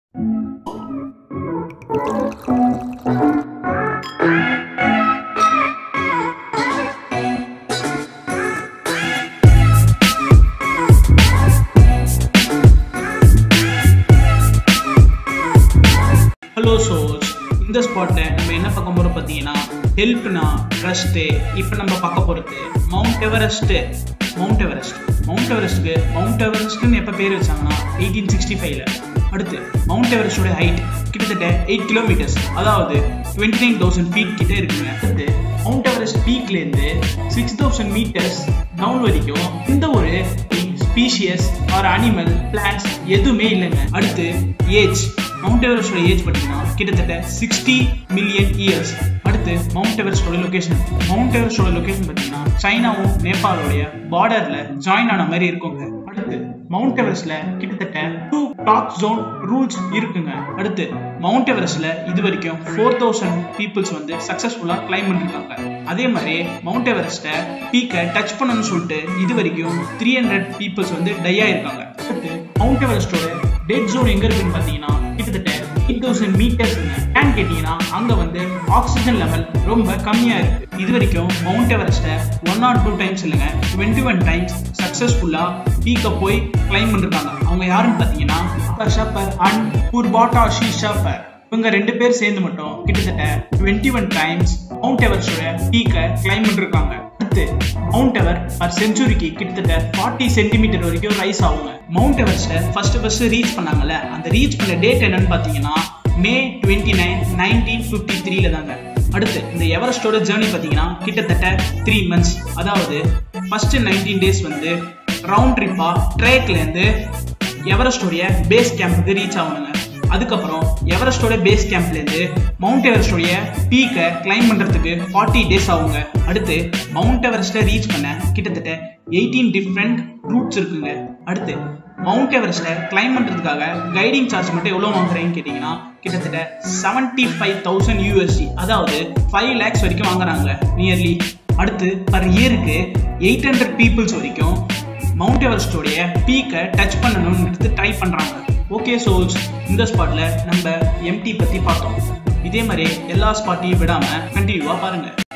hello source இந்த ஸ்பாட்டில் நம்ம என்ன பார்க்க போகிறோம் பார்த்தீங்கன்னா ஹெல்ப்னா ட்ரஸ்ட்டு இப்போ நம்ம பார்க்க போகிறது Mount Everest Mount Everest Mount எவரெஸ்ட்டுக்கு மவுண்ட் எவரெஸ்ட்னு எப்போ பேர் வச்சாங்கன்னா எயிட்டீன் சிக்ஸ்டி ஃபைவ்ல அடுத்து மவுண்ட் எவரெஸ்டோட ஹைட் கிட்டத்தட்ட எயிட் கிலோமீட்டர்ஸ் அதாவது டுவெண்ட்டி நைன் தௌசண்ட் ஃபீட் கிட்ட இருக்குங்க அடுத்து மவுண்ட் எவரெஸ்ட் பீக்லேருந்து சிக்ஸ் தௌசண்ட் மீட்டர்ஸ் டவுன் வரைக்கும் இந்த ஒரு ஸ்பீஷியஸ் ஆர் அனிமல் பிளான்ஸ் எதுவுமே இல்லைங்க அடுத்து ஏஜ் மவுண்ட் எவரெஸ்டோட ஏஜ் பார்த்தீங்கன்னா கிட்டத்தட்ட சிக்ஸ்டி மில்லியன் இயர்ஸ் அடுத்து மவுண்ட் எவரெஸ்டோட லொகேஷன் மவுண்ட் எவரெஸ்டோட லொகேஷன் பார்த்தீங்கன்னா சைனாவும் நேபாளோடைய பார்டர்ல ஜாயின் ஆன மாதிரி இருக்குங்க அடுத்து மவுண்ட் எவரெஸ்ட்ல கிட்டத்தட்ட டூ டாப் ஜோன் ரூல்ஸ் இருக்குங்க அடுத்து மவுண்ட் எவரெஸ்ட்ல இது வரைக்கும் ஃபோர் தௌசண்ட் பீப்புள்ஸ் வந்து சக்சஸ்ஃபுல்லா கிளைம் பண்ணிருக்காங்க அதே மாதிரி மவுண்ட் எவரெஸ்ட்டை பீக்கை டச் பண்ணணும்னு சொல்லிட்டு இது வரைக்கும் த்ரீ ஹண்ட்ரட் பீப்புள்ஸ் வந்து டை ஆயிருக்காங்க அடுத்து மவுண்ட் எவரெஸ்டோட டெட் ஜோன் எங்க இருக்குன்னு பாத்தீங்கன்னா கிட்டத்தட்ட எயிட் தௌசண்ட் மீட்டர்ஸ் ஏன்னு கேட்டீங்கன்னா அங்க வந்து ஆக்சிஜன் லெவல் ரொம்ப கம்மியா இருக்கு இது வரைக்கும் மவுண்ட் எவரெஸ்ட்டை ஒன் ஆர் டூ டைம்ஸ் இல்லைங்க டுவெண்ட்டி ஒன் டைம்ஸ் சக்சஸ்ஃபுல்லா பீக்கை போய் கிளைம் பண்ணிருக்காங்க அவங்க யாருன்னு பாத்தீங்கன்னா ஷப்பர் அண்ட் புர்பாட்டா ஷி ஷப்பர் இவங்க ரெண்டு பேர் சேர்ந்து மட்டும் கிட்டத்தட்ட டுவெண்ட்டி ஒன் டைம்ஸ் மவுண்ட் எவரெஸ்டோட பீக்கை கிளைம் பண்ணிருக்காங்க அடுத்து மவுண்ட் எவர் பர் செஞ்சுரிக்கு கிட்டத்தட்ட ஃபார்ட்டி சென்டிமீட்டர் வரைக்கும் ரைஸ் ஆகுங்க மவுண்ட் எவரெஸ்ட்டை ஃபர்ஸ்ட் ஃபர்ஸ்ட் ரீச் பண்ணாங்கல்ல அந்த ரீச் பண்ண டேட் என்னன்னு பார்த்தீங்கன்னா May twenty nine nineteen fifty த்ரீல தாங்க அடுத்து இந்த எவரெஸ்டோட ஜேர்னி பார்த்தீங்கன்னா கிட்டத்தட்ட த்ரீ மந்த்ஸ் அதாவது ஃபர்ஸ்ட் நைன்டீன் டேஸ் வந்து ரவுண்ட் ட்ரிப்பா ட்ரேக்லேருந்து எவரெஸ்டோடைய பேஸ் கேம்புக்கு ரீச் ஆகணுங்க அதுக்கப்புறம் எவரெஸ்டோட பேஸ் கேம்ப்லேருந்து மவுண்ட் எவரெஸ்டோடைய பீக்கை கிளைம் பண்ணுறதுக்கு ஃபார்ட்டி டேஸ் ஆகுங்க அடுத்து மவுண்ட் எவரெஸ்ட்டை ரீச் பண்ண கிட்டத்தட்ட எயிட்டீன் டிஃப்ரெண்ட் ரூட்ஸ் இருக்குங்க அடுத்து மவுண்ட் எவரெஸ்ட்டை கிளைம் பண்ணுறதுக்காக கைடிங் சார்ஜ் மட்டும் எவ்வளோ வாங்குறேன்னு கேட்டிங்கன்னா கிட்டத்தட்ட செவன்ட்டி ஃபைவ் தௌசண்ட் யூஎஸ்டி அதாவது ஃபைவ் லேக்ஸ் வரைக்கும் வாங்குறாங்க நியர்லி அடுத்து பர் இயருக்கு எயிட் ஹண்ட்ரட் பீப்புள்ஸ் வரைக்கும் மவுண்ட் எவரெஸ்டோடைய பீக்கை டச் பண்ணணும்னு ட்ரை பண்ணுறாங்க ஓகே சோல்ஸ் இந்த ஸ்பாட்ல நம்ம எம்டி பத்தி பார்த்தோம் இதே மாதிரி எல்லா ஸ்பாட்டையும் விடாம கண்டினியூவா பாருங்க